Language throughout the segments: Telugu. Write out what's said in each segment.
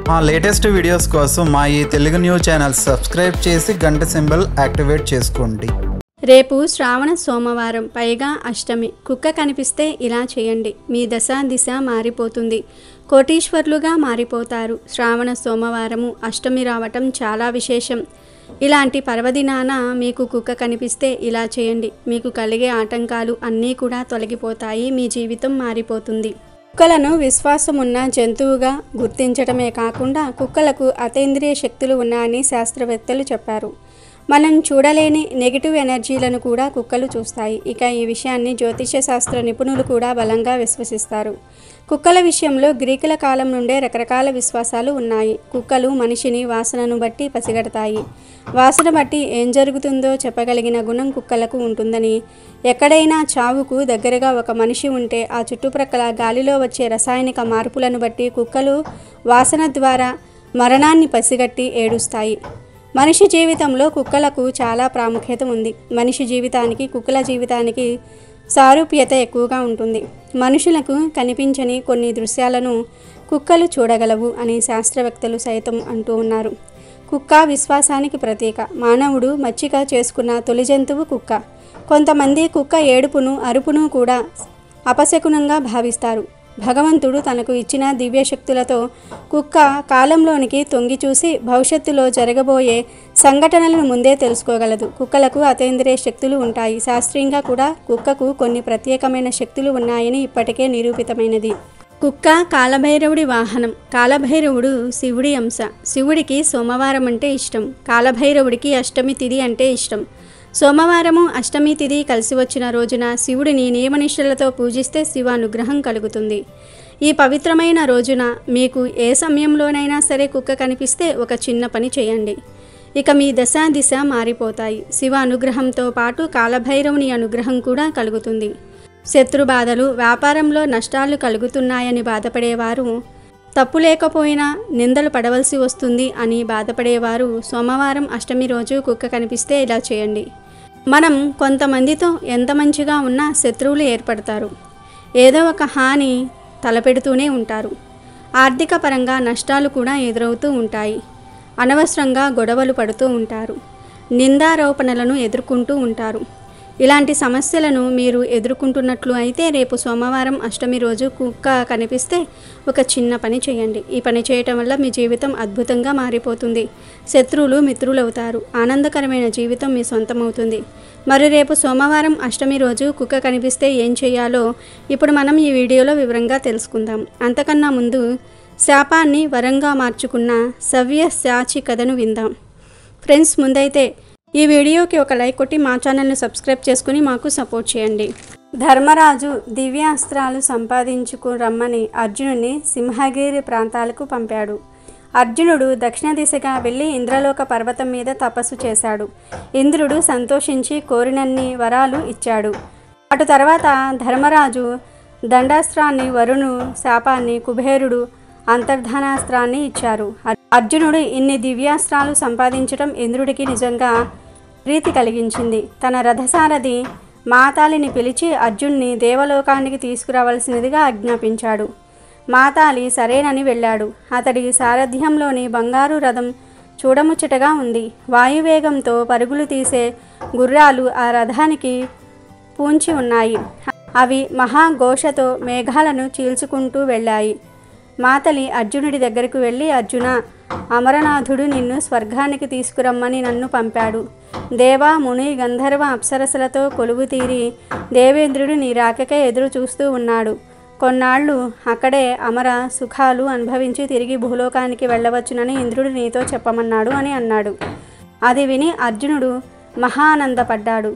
మా లేటెస్ట్ వీడియోస్ కోసం మా ఈ తెలుగు న్యూస్ ఛానల్ సబ్స్క్రైబ్ చేసి గంట సింబల్ యాక్టివేట్ చేసుకోండి రేపు శ్రావణ సోమవారం పైగా అష్టమి కుక్క కనిపిస్తే ఇలా చేయండి మీ దశ దిశ మారిపోతుంది కోటీశ్వర్లుగా మారిపోతారు శ్రావణ సోమవారము అష్టమి రావటం చాలా విశేషం ఇలాంటి పర్వదినాన మీకు కుక్క కనిపిస్తే ఇలా చేయండి మీకు కలిగే ఆటంకాలు అన్నీ కూడా తొలగిపోతాయి మీ జీవితం మారిపోతుంది కుక్కలను విశ్వాసమున్న జంతువుగా గుర్తించడమే కాకుండా కుక్కలకు అతేంద్రియ శక్తులు ఉన్నాయని శాస్త్రవేత్తలు చెప్పారు మనం చూడలేని నెగిటివ్ ఎనర్జీలను కూడా కుక్కలు చూస్తాయి ఇక ఈ విషయాన్ని జ్యోతిష శాస్త్ర నిపుణులు కూడా బలంగా విశ్వసిస్తారు కుక్కల విషయంలో గ్రీకుల కాలం నుండే రకరకాల విశ్వాసాలు ఉన్నాయి కుక్కలు మనిషిని వాసనను బట్టి పసిగడతాయి వాసన బట్టి ఏం జరుగుతుందో చెప్పగలిగిన గుణం కుక్కలకు ఉంటుందని ఎక్కడైనా చావుకు దగ్గరగా ఒక మనిషి ఉంటే ఆ చుట్టుప్రక్కల గాలిలో వచ్చే రసాయనిక మార్పులను బట్టి కుక్కలు వాసన ద్వారా మరణాన్ని పసిగట్టి ఏడుస్తాయి మనిషి జీవితంలో కుక్కలకు చాలా ప్రాముఖ్యత ఉంది మనిషి జీవితానికి కుక్కల జీవితానికి సారూప్యత ఎక్కువగా ఉంటుంది మనుషులకు కనిపించని కొన్ని దృశ్యాలను కుక్కలు చూడగలవు అని శాస్త్రవేత్తలు సైతం అంటూ ఉన్నారు కుక్క విశ్వాసానికి ప్రతీక మానవుడు మచ్చిక చేసుకున్న తొలి జంతువు కుక్క కొంతమంది కుక్క ఏడుపును అరుపును కూడా అపశకునంగా భావిస్తారు భగవంతుడు తనకు ఇచ్చిన దివ్యశక్తులతో కుక్క కాలంలోనికి తొంగి చూసి భవిష్యత్తులో జరగబోయే సంఘటనలను ముందే తెలుసుకోగలదు కుక్కలకు అతేంద్రియ శక్తులు ఉంటాయి శాస్త్రీయంగా కూడా కుక్కకు కొన్ని ప్రత్యేకమైన శక్తులు ఉన్నాయని ఇప్పటికే నిరూపితమైనది కుక్క కాలభైరవుడి వాహనం కాలభైరవుడు శివుడి అంశ శివుడికి సోమవారం అంటే ఇష్టం కాలభైరవుడికి అష్టమి తిథి అంటే ఇష్టం సోమవారము అష్టమి తిథి కలిసి వచ్చిన రోజున శివుడిని నియమనిష్టలతో పూజిస్తే శివ అనుగ్రహం కలుగుతుంది ఈ పవిత్రమైన రోజున మీకు ఏ సమయంలోనైనా సరే కుక్క కనిపిస్తే ఒక చిన్న పని చేయండి ఇక మీ దశ దిశ మారిపోతాయి శివ అనుగ్రహంతో పాటు కాలభైరవుని అనుగ్రహం కూడా కలుగుతుంది శత్రు బాధలు వ్యాపారంలో నష్టాలు కలుగుతున్నాయని బాధపడేవారు తప్పు లేకపోయినా నిందలు పడవలసి వస్తుంది అని బాధపడేవారు సోమవారం అష్టమి రోజు కుక్క కనిపిస్తే ఇలా చేయండి మనం కొంతమందితో ఎంత మంచిగా ఉన్నా శత్రువులు ఏర్పడతారు ఏదో ఒక హాని తలపెడుతూనే ఉంటారు ఆర్థిక పరంగా నష్టాలు కూడా ఎదురవుతూ ఉంటాయి అనవసరంగా గొడవలు పడుతూ ఉంటారు నిందారోపణలను ఎదుర్కొంటూ ఉంటారు ఇలాంటి సమస్యలను మీరు ఎదుర్కొంటున్నట్లు అయితే రేపు సోమవారం అష్టమి రోజు కుక్క కనిపిస్తే ఒక చిన్న పని చేయండి ఈ పని చేయటం వల్ల మీ జీవితం అద్భుతంగా మారిపోతుంది శత్రువులు మిత్రులవుతారు ఆనందకరమైన జీవితం మీ సొంతమవుతుంది మరి రేపు సోమవారం అష్టమి రోజు కుక్క కనిపిస్తే ఏం చేయాలో ఇప్పుడు మనం ఈ వీడియోలో వివరంగా తెలుసుకుందాం అంతకన్నా ముందు శాపాన్ని వరంగా మార్చుకున్న సవ్య శాచి కథను విందాం ఫ్రెండ్స్ ముందైతే ఈ వీడియోకి ఒక లైక్ కొట్టి మా ఛానల్ని సబ్స్క్రైబ్ చేసుకుని మాకు సపోర్ట్ చేయండి ధర్మరాజు దివ్యాస్త్రాలు సంపాదించుకు రమ్మని అర్జునుని సింహగిరి ప్రాంతాలకు పంపాడు అర్జునుడు దక్షిణ దిశగా వెళ్ళి ఇంద్రలోక పర్వతం మీద తపస్సు చేశాడు ఇంద్రుడు సంతోషించి కోరినన్ని వరాలు ఇచ్చాడు అటు తర్వాత ధర్మరాజు దండాస్త్రాన్ని వరుణు శాపాన్ని కుబేరుడు అంతర్ధానాస్త్రాన్ని ఇచ్చారు అర్జునుడు ఇన్ని దివ్యాస్త్రాలు సంపాదించడం ఇంద్రుడికి నిజంగా ప్రీతి కలిగించింది తన రథసారథి మాతాలిని పిలిచి అర్జున్ని దేవలోకానికి తీసుకురావలసినదిగా ఆజ్ఞాపించాడు మాతాలి సరేనని వెళ్ళాడు అతడి సారథ్యంలోని బంగారు రథం చూడముచ్చటగా ఉంది వాయువేగంతో పరుగులు తీసే గుర్రాలు ఆ రథానికి పూంచి ఉన్నాయి అవి మహాఘోషతో మేఘాలను చీల్చుకుంటూ వెళ్ళాయి మాతలి అర్జునుడి దగ్గరకు వెళ్ళి అర్జున అమరనాథుడు నిన్ను స్వర్గానికి తీసుకురమ్మని నన్ను పంపాడు దేవ ముని గంధర్వ అప్సరసలతో కొలువు తీరి దేవేంద్రుడు నీ రాకకే ఎదురు చూస్తూ ఉన్నాడు కొన్నాళ్ళు అక్కడే అమర సుఖాలు అనుభవించి తిరిగి భూలోకానికి వెళ్ళవచ్చునని ఇంద్రుడు నీతో చెప్పమన్నాడు అని అన్నాడు అది విని అర్జునుడు మహానందపడ్డాడు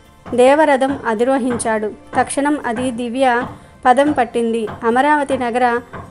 దేవరథం అధిరోహించాడు తక్షణం అది దివ్య పదం పట్టింది అమరావతి నగర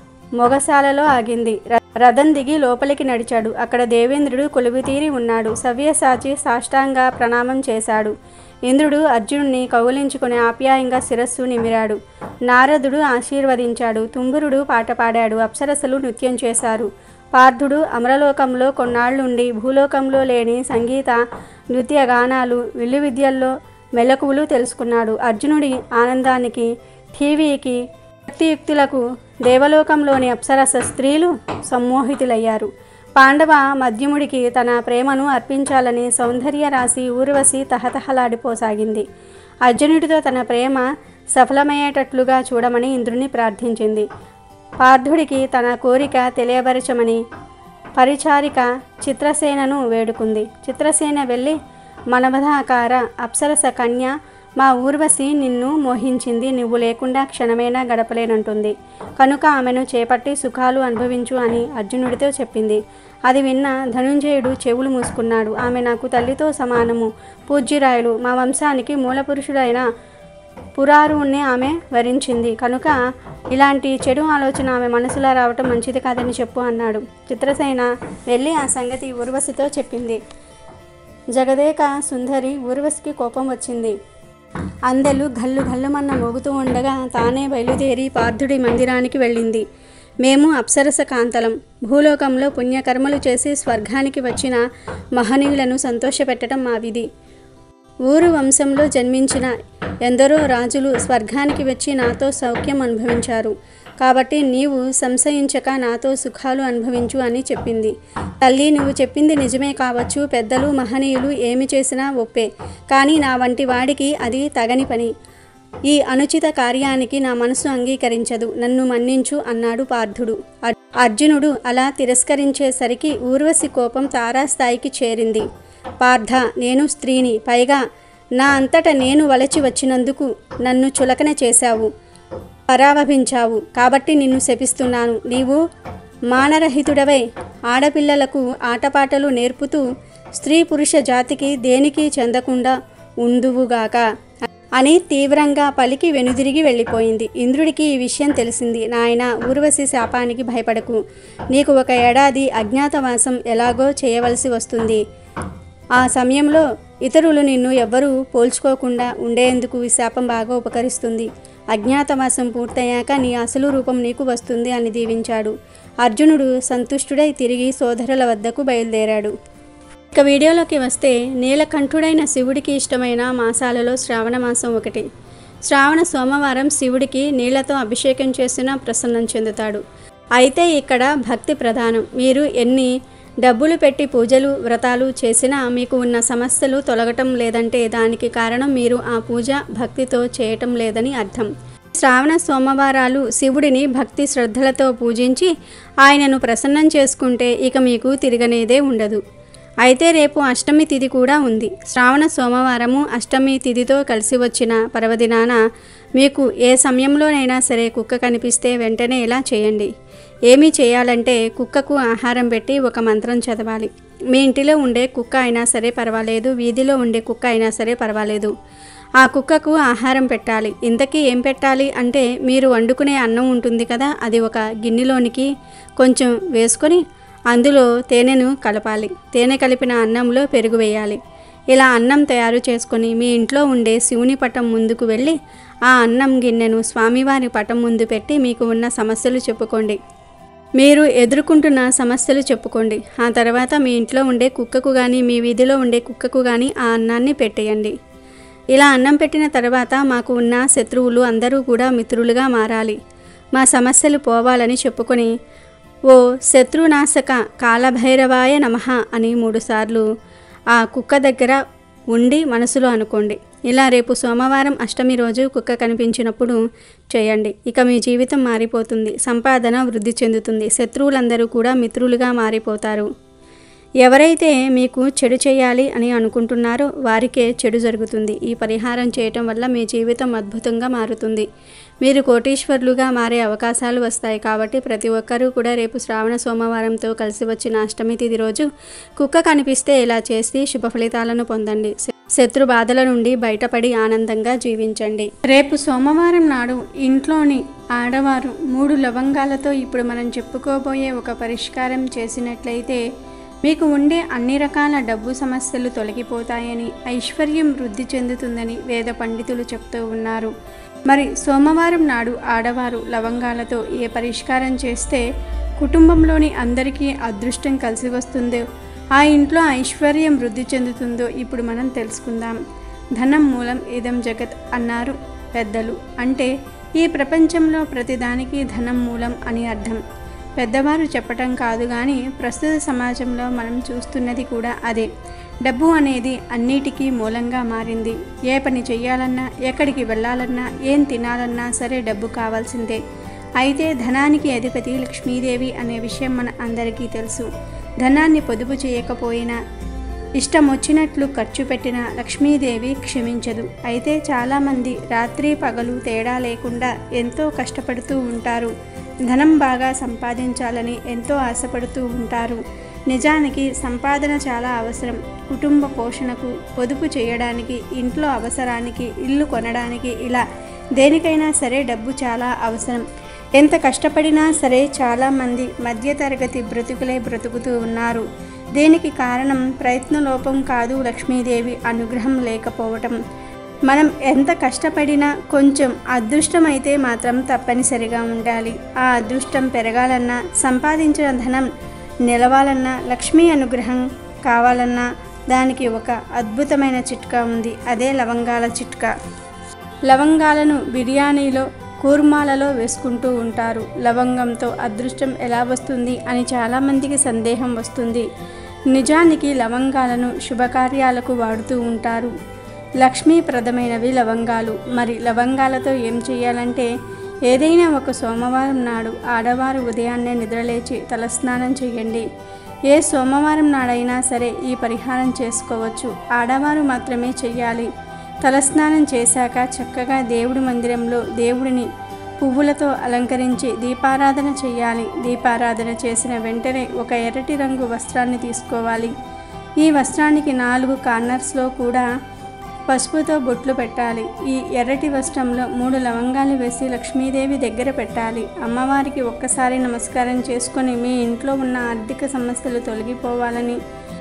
మొగసాలలో ఆగింది రథం దిగి లోపలికి నడిచాడు అక్కడ దేవేంద్రుడు కొలువుతీరి ఉన్నాడు సవ్యసాచి సాష్టాంగ ప్రణామం చేశాడు ఇంద్రుడు అర్జునుడిని కౌలించుకుని ఆప్యాయంగా శిరస్సు నిమిరాడు నారదుడు ఆశీర్వదించాడు తుంగురుడు పాట పాడాడు అప్సరసలు నృత్యం చేశారు పార్థుడు అమరలోకంలో కొన్నాళ్లుండి భూలోకంలో లేని సంగీత నృత్య గానాలు విల్లు విద్యల్లో మెలకువలు తెలుసుకున్నాడు అర్జునుడి ఆనందానికి టీవీకి శక్తియుక్తులకు దేవలోకంలోని అప్సరస స్త్రీలు సమ్మోహితులయ్యారు పాండవ మధ్యముడికి తన ప్రేమను అర్పించాలని సౌందర్య రాశి ఊర్వశి తహతహలాడిపోసాగింది అర్జునుడితో తన ప్రేమ సఫలమయ్యేటట్లుగా చూడమని ఇంద్రుని ప్రార్థించింది పార్థుడికి తన కోరిక తెలియపరచమని పరిచారిక చిత్రసేనను వేడుకుంది చిత్రసేన వెళ్ళి మనవధాకార అప్సరస కన్య మా ఊర్వశి నిన్ను మోహించింది నువ్వు లేకుండా క్షణమైనా గడపలేనంటుంది కనుక ఆమెను చేపట్టి సుఖాలు అనుభవించు అని అర్జునుడితో చెప్పింది అది విన్న ధనుంజయుడు చెవులు మూసుకున్నాడు ఆమె నాకు తల్లితో సమానము పూజ్యురాయలు మా వంశానికి మూలపురుషుడైన పురారుణ్ణి ఆమె వరించింది కనుక ఇలాంటి చెడు ఆలోచన ఆమె మనసులో రావటం మంచిది కాదని చెప్పు అన్నాడు చిత్రసేన వెళ్ళి ఆ సంగతి ఊర్వశితో చెప్పింది జగదేక సుందరి ఊర్వశికి కోపం వచ్చింది అందెలు గల్లు గల్లుమన్న మోగుతూ ఉండగా తానే బయలుదేరి పార్థుడి మందిరానికి వెళ్ళింది మేము అప్సరస కాంతలం భూలోకంలో పుణ్యకర్మలు చేసి స్వర్గానికి వచ్చిన మహనీయులను సంతోషపెట్టడం మా విధి ఊరు వంశంలో జన్మించిన ఎందరో రాజులు స్వర్గానికి వచ్చి నాతో సౌఖ్యం అనుభవించారు కాబట్టి నీవు సంశయించక నాతో సుఖాలు అనుభవించు అని చెప్పింది తల్లి నువ్వు చెప్పింది నిజమే కావచ్చు పెద్దలు మహనీయులు ఏమి చేసినా ఒప్పే కానీ నా వంటి వాడికి అది తగని పని ఈ అనుచిత కార్యానికి నా మనసు అంగీకరించదు నన్ను మన్నించు అన్నాడు పార్థుడు అర్- అర్జునుడు అలా తిరస్కరించేసరికి ఊర్వశి కోపం తారాస్థాయికి చేరింది పార్థ నేను స్త్రీని పైగా నా అంతట నేను వలచి వచ్చినందుకు నన్ను చులకన చేశావు పరావభించావు కాబట్టి నిన్ను శపిస్తున్నాను నీవు మానరహితుడవై ఆడపిల్లలకు ఆటపాటలు నేర్పుతూ స్త్రీ పురుష జాతికి దేనికి చెందకుండా ఉందువుగాక అని తీవ్రంగా పలికి వెనుదిరిగి వెళ్ళిపోయింది ఇంద్రుడికి ఈ విషయం తెలిసింది నాయన ఊర్వశి శాపానికి భయపడకు నీకు ఒక ఏడాది అజ్ఞాతవాసం ఎలాగో చేయవలసి వస్తుంది ఆ సమయంలో ఇతరులు నిన్ను ఎవ్వరూ పోల్చుకోకుండా ఉండేందుకు ఈ శాపం బాగా ఉపకరిస్తుంది అజ్ఞాతవాసం పూర్తయ్యాక నీ అసలు రూపం నీకు వస్తుంది అని దీవించాడు అర్జునుడు సంతుష్టుడై తిరిగి సోదరుల వద్దకు బయలుదేరాడు ఇక వీడియోలోకి వస్తే నీలకంఠుడైన శివుడికి ఇష్టమైన మాసాలలో శ్రావణ మాసం ఒకటి శ్రావణ సోమవారం శివుడికి నీళ్లతో అభిషేకం చేసిన ప్రసన్నం చెందుతాడు అయితే ఇక్కడ భక్తి ప్రధానం మీరు ఎన్ని డబ్బులు పెట్టి పూజలు వ్రతాలు చేసినా మీకు ఉన్న సమస్యలు తొలగటం లేదంటే దానికి కారణం మీరు ఆ పూజ భక్తితో చేయటం లేదని అర్థం శ్రావణ సోమవారాలు శివుడిని భక్తి శ్రద్ధలతో పూజించి ఆయనను ప్రసన్నం చేసుకుంటే ఇక మీకు తిరగనేదే ఉండదు అయితే రేపు అష్టమి తిథి కూడా ఉంది శ్రావణ సోమవారము అష్టమి తిథితో కలిసి వచ్చిన పర్వదినాన మీకు ఏ సమయంలోనైనా సరే కుక్క కనిపిస్తే వెంటనే ఇలా చేయండి ఏమీ చేయాలంటే కుక్కకు ఆహారం పెట్టి ఒక మంత్రం చదవాలి మీ ఇంటిలో ఉండే కుక్క అయినా సరే పర్వాలేదు వీధిలో ఉండే కుక్క అయినా సరే పర్వాలేదు ఆ కుక్కకు ఆహారం పెట్టాలి ఇంతకీ ఏం పెట్టాలి అంటే మీరు వండుకునే అన్నం ఉంటుంది కదా అది ఒక గిన్నెలోనికి కొంచెం వేసుకొని అందులో తేనెను కలపాలి తేనె కలిపిన అన్నంలో పెరుగు వేయాలి ఇలా అన్నం తయారు చేసుకొని మీ ఇంట్లో ఉండే శివుని పటం ముందుకు వెళ్ళి ఆ అన్నం గిన్నెను స్వామివారి పటం ముందు పెట్టి మీకు ఉన్న సమస్యలు చెప్పుకోండి మీరు ఎదుర్కొంటున్న సమస్యలు చెప్పుకోండి ఆ తర్వాత మీ ఇంట్లో ఉండే కుక్కకు కానీ మీ వీధిలో ఉండే కుక్కకు కానీ ఆ అన్నాన్ని పెట్టేయండి ఇలా అన్నం పెట్టిన తర్వాత మాకు ఉన్న శత్రువులు అందరూ కూడా మిత్రులుగా మారాలి మా సమస్యలు పోవాలని చెప్పుకొని ఓ శత్రునాశక కాలభైరవాయ నమః అని మూడుసార్లు ఆ కుక్క దగ్గర ఉండి మనసులో అనుకోండి ఇలా రేపు సోమవారం అష్టమి రోజు కుక్క కనిపించినప్పుడు చేయండి ఇక మీ జీవితం మారిపోతుంది సంపాదన వృద్ధి చెందుతుంది శత్రువులందరూ కూడా మిత్రులుగా మారిపోతారు ఎవరైతే మీకు చెడు చేయాలి అని అనుకుంటున్నారో వారికే చెడు జరుగుతుంది ఈ పరిహారం చేయటం వల్ల మీ జీవితం అద్భుతంగా మారుతుంది మీరు కోటీశ్వర్లుగా మారే అవకాశాలు వస్తాయి కాబట్టి ప్రతి ఒక్కరూ కూడా రేపు శ్రావణ సోమవారంతో కలిసి వచ్చిన అష్టమి తిథి రోజు కుక్క కనిపిస్తే ఇలా చేసి శుభ ఫలితాలను పొందండి శత్రు బాధల నుండి బయటపడి ఆనందంగా జీవించండి రేపు సోమవారం నాడు ఇంట్లోని ఆడవారు మూడు లవంగాలతో ఇప్పుడు మనం చెప్పుకోబోయే ఒక పరిష్కారం చేసినట్లయితే మీకు ఉండే అన్ని రకాల డబ్బు సమస్యలు తొలగిపోతాయని ఐశ్వర్యం వృద్ధి చెందుతుందని వేద పండితులు చెప్తూ ఉన్నారు మరి సోమవారం నాడు ఆడవారు లవంగాలతో ఏ పరిష్కారం చేస్తే కుటుంబంలోని అందరికీ అదృష్టం కలిసి వస్తుందో ఆ ఇంట్లో ఐశ్వర్యం వృద్ధి చెందుతుందో ఇప్పుడు మనం తెలుసుకుందాం ధనం మూలం ఇదం జగత్ అన్నారు పెద్దలు అంటే ఈ ప్రపంచంలో ప్రతిదానికి ధనం మూలం అని అర్థం పెద్దవారు చెప్పటం కాదు కానీ ప్రస్తుత సమాజంలో మనం చూస్తున్నది కూడా అదే డబ్బు అనేది అన్నిటికీ మూలంగా మారింది ఏ పని చెయ్యాలన్నా ఎక్కడికి వెళ్ళాలన్నా ఏం తినాలన్నా సరే డబ్బు కావాల్సిందే అయితే ధనానికి అధిపతి లక్ష్మీదేవి అనే విషయం మన అందరికీ తెలుసు ధనాన్ని పొదుపు చేయకపోయినా ఇష్టం వచ్చినట్లు ఖర్చు పెట్టిన లక్ష్మీదేవి క్షమించదు అయితే చాలామంది రాత్రి పగలు తేడా లేకుండా ఎంతో కష్టపడుతూ ఉంటారు ధనం బాగా సంపాదించాలని ఎంతో ఆశపడుతూ ఉంటారు నిజానికి సంపాదన చాలా అవసరం కుటుంబ పోషణకు పొదుపు చేయడానికి ఇంట్లో అవసరానికి ఇల్లు కొనడానికి ఇలా దేనికైనా సరే డబ్బు చాలా అవసరం ఎంత కష్టపడినా సరే చాలామంది మధ్యతరగతి బ్రతుకులే బ్రతుకుతూ ఉన్నారు దీనికి కారణం ప్రయత్నలోపం కాదు లక్ష్మీదేవి అనుగ్రహం లేకపోవటం మనం ఎంత కష్టపడినా కొంచెం అదృష్టం అయితే మాత్రం తప్పనిసరిగా ఉండాలి ఆ అదృష్టం పెరగాలన్నా సంపాదించిన ధనం నిలవాలన్నా లక్ష్మీ అనుగ్రహం కావాలన్నా దానికి ఒక అద్భుతమైన చిట్కా ఉంది అదే లవంగాల చిట్కా లవంగాలను బిర్యానీలో కూర్మాలలో వేసుకుంటూ ఉంటారు లవంగంతో అదృష్టం ఎలా వస్తుంది అని చాలామందికి సందేహం వస్తుంది నిజానికి లవంగాలను శుభకార్యాలకు వాడుతూ ఉంటారు లక్ష్మీప్రదమైనవి లవంగాలు మరి లవంగాలతో ఏం చేయాలంటే ఏదైనా ఒక సోమవారం నాడు ఆడవారు ఉదయాన్నే నిద్రలేచి తలస్నానం చేయండి ఏ సోమవారం నాడైనా సరే ఈ పరిహారం చేసుకోవచ్చు ఆడవారు మాత్రమే చెయ్యాలి తలస్నానం చేశాక చక్కగా దేవుడి మందిరంలో దేవుడిని పువ్వులతో అలంకరించి దీపారాధన చేయాలి దీపారాధన చేసిన వెంటనే ఒక ఎర్రటి రంగు వస్త్రాన్ని తీసుకోవాలి ఈ వస్త్రానికి నాలుగు కార్నర్స్లో కూడా పసుపుతో బొట్లు పెట్టాలి ఈ ఎర్రటి వస్త్రంలో మూడు లవంగాలు వేసి లక్ష్మీదేవి దగ్గర పెట్టాలి అమ్మవారికి ఒక్కసారి నమస్కారం చేసుకొని మీ ఇంట్లో ఉన్న ఆర్థిక సమస్యలు తొలగిపోవాలని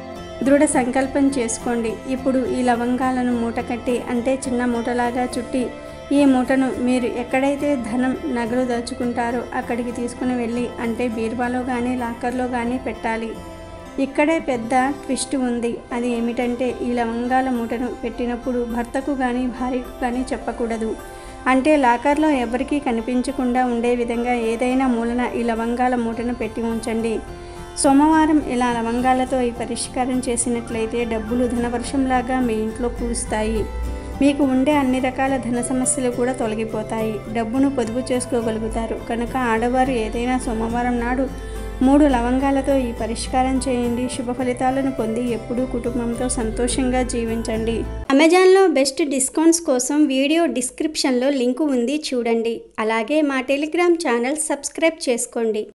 దృఢ సంకల్పం చేసుకోండి ఇప్పుడు ఈ లవంగాలను మూట కట్టి అంటే చిన్న మూటలాగా చుట్టి ఈ మూటను మీరు ఎక్కడైతే ధనం నగలు దాచుకుంటారో అక్కడికి తీసుకుని వెళ్ళి అంటే బీరువాలో కానీ లాకర్లో కానీ పెట్టాలి ఇక్కడే పెద్ద ట్విస్ట్ ఉంది అది ఏమిటంటే ఈ లవంగాల మూటను పెట్టినప్పుడు భర్తకు కానీ భార్యకు కానీ చెప్పకూడదు అంటే లాకర్లో ఎవరికీ కనిపించకుండా ఉండే విధంగా ఏదైనా మూలన ఈ లవంగాల మూటను పెట్టి ఉంచండి సోమవారం ఇలా లవంగాలతో ఈ పరిష్కారం చేసినట్లయితే డబ్బులు ధనవర్షంలాగా మీ ఇంట్లో కురుస్తాయి మీకు ఉండే అన్ని రకాల ధన సమస్యలు కూడా తొలగిపోతాయి డబ్బును పొదుపు చేసుకోగలుగుతారు కనుక ఆడవారు ఏదైనా సోమవారం నాడు మూడు లవంగాలతో ఈ పరిష్కారం చేయండి శుభ ఫలితాలను పొంది ఎప్పుడూ కుటుంబంతో సంతోషంగా జీవించండి అమెజాన్లో బెస్ట్ డిస్కౌంట్స్ కోసం వీడియో డిస్క్రిప్షన్లో లింకు ఉంది చూడండి అలాగే మా టెలిగ్రామ్ ఛానల్ సబ్స్క్రైబ్ చేసుకోండి